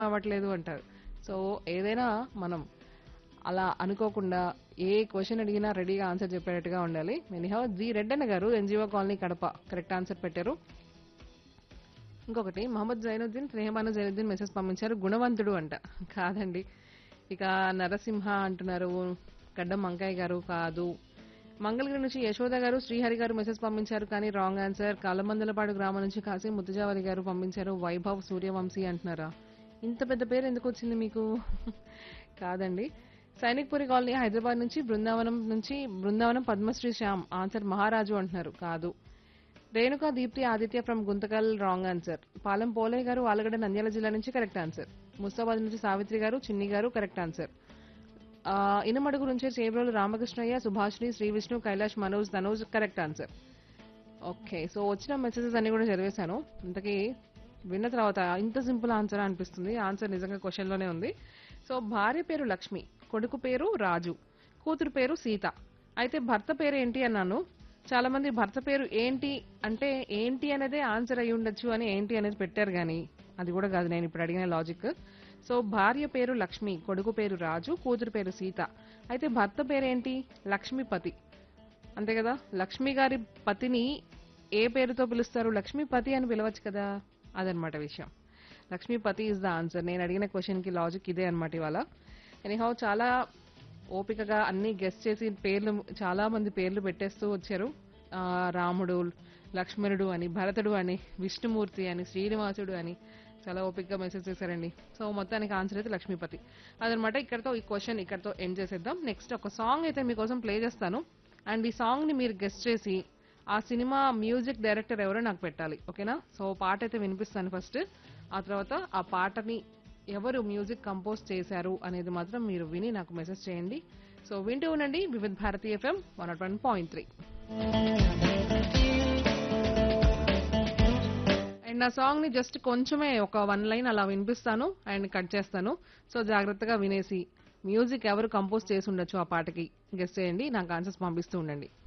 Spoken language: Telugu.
అవ్వట్లేదు అంటారు సో ఏదైనా మనం అలా అనుకోకుండా ఏ క్వశ్చన్ అడిగినా రెడీగా ఆన్సర్ చెప్పేటట్టుగా ఉండాలి ఎనీహౌ జి రెడ్డన్న గారు NGO colony Kadapa correct answer పెట్టారు ఇంకొకటి మహమ్మద్ జైనుద్దీన్ స్నేహమాన జైనుద్దీన్ మెసేజ్ పంపించారు గుణవంతుడు అంట కాదండి ఇక నరసింహ అంటున్నారు గడ్డం మంకాయ్ గారు కాదు మంగళగిరి నుంచి యశోద గారు శ్రీహరి గారు మెసేజ్ పంపించారు కానీ రాంగ్ ఆన్సర్ కాలమందలపాడు గ్రామం నుంచి కాసి ముత్తుజావలి గారు పంపించారు వైభవ్ సూర్యవంశీ అంటున్నారా ఇంత పెద్ద పేరు ఎందుకు వచ్చింది మీకు కాదండి సైనిక్పురి కాలనీ హైదరాబాద్ నుంచి బృందావనం నుంచి బృందావనం పద్మశ్రీ శ్యామ్ ఆన్సర్ మహారాజు అంటున్నారు కాదు Renuka Deepthi Aditya from Guntakal wrong answer పాలెం పోలే గారు ఆలగడ్డ నంద్యాల జిల్లా నుంచి కరెక్ట్ ఆన్సర్ ముస్తాబాద్ నుంచి సావిత్రి గారు చిన్ని గారు కరెక్ట్ ఆన్సర్ ఆ, ఇనమడుగు నుంచి Chebrolu Ramakrishnaiah Subhashini Shri Vishnu Kailash Manoj Tanoj correct answer okay so వచ్చిన మెసేజెస్ అన్ని కూడా చదివేశాను ఇంతకీ విన్న తర్వాత ఇంత సింపుల్ ఆన్సర్ అనిపిస్తుంది ఆన్సర్ నిజంగా క్వశ్చన్ లోనే ఉంది సో భార్య పేరు లక్ష్మి కొడుకు పేరు రాజు కూతురు పేరు సీత అయితే భర్త పేరు ఏంటి అన్నాను చాలా మంది భర్త పేరు ఏంటి అంటే ఏంటి అనేదే ఆన్సర్ అయి ఉండొచ్చు అని ఏంటి అనేది పెట్టారు కానీ అది కూడా కాదు నేను ఇప్పుడు అడిగిన లాజిక్ సో భార్య పేరు లక్ష్మి కొడుకు పేరు రాజు కూతురు పేరు సీత అయితే భర్త పేరేంటి లక్ష్మీపతి అంతే కదా లక్ష్మి గారి పతిని ఏ పేరుతో పిలుస్తారు లక్ష్మీపతి అని పిలవచ్చు కదా అదనమాట విషయం లక్ష్మీపతి ఇస్ ద ఆన్సర్ నేను అడిగిన క్వశ్చన్ కి లాజిక్ ఇదే అనమాట ఇవాళ ఎనీహౌ చాలా ఓపికగా అన్ని గెస్ట్ చేసి పేర్లు చాలా మంది పేర్లు పెట్టేస్తూ వచ్చారు ఆ, రాముడు లక్ష్మణుడు అని భరతుడు అని విష్ణుమూర్తి అని శ్రీనివాసుడు అని చాలా ఓపికగా మెసేజ్ చేశారండి సో మొత్తానికి ఆన్సర్ అయితే లక్ష్మీపతి అదనమాట ఇక్కడతో ఈ క్వశ్చన్ ఇక్కడతో ఎండ్ చేసేద్దాం నెక్స్ట్ ఒక సాంగ్ అయితే మీకోసం ప్లే చేస్తాను అండ్ ఈ సాంగ్ ని మీరు గెస్ట్ చేసి ఆ సినిమా మ్యూజిక్ డైరెక్టర్ ఎవరో నాకు పెట్టాలి ఓకేనా సో పాట అయితే వినిపిస్తాను ఫస్ట్ ఆ తర్వాత ఆ పాటని ఎవరు మ్యూజిక్ కంపోజ్ చేశారు అనేది మాత్రం మీరు విని నాకు మెసేజ్ చేయండి సో వింటూ ఉండండి Vividh Bharati FM one not one point three and నా సాంగ్ ని జస్ట్ కొంచెమే ఒక వన్ లైన్ అలా వినిపిస్తాను అండ్ కట్ చేస్తాను సో జాగ్రత్తగా వినేసి మ్యూజిక్ ఎవరు కంపోజ్ చేసి ఉండొచ్చు ఆ పాటకి గెస్ట్ చేయండి నాకు ఆన్సర్స్ పంపిస్తూ ఉండండి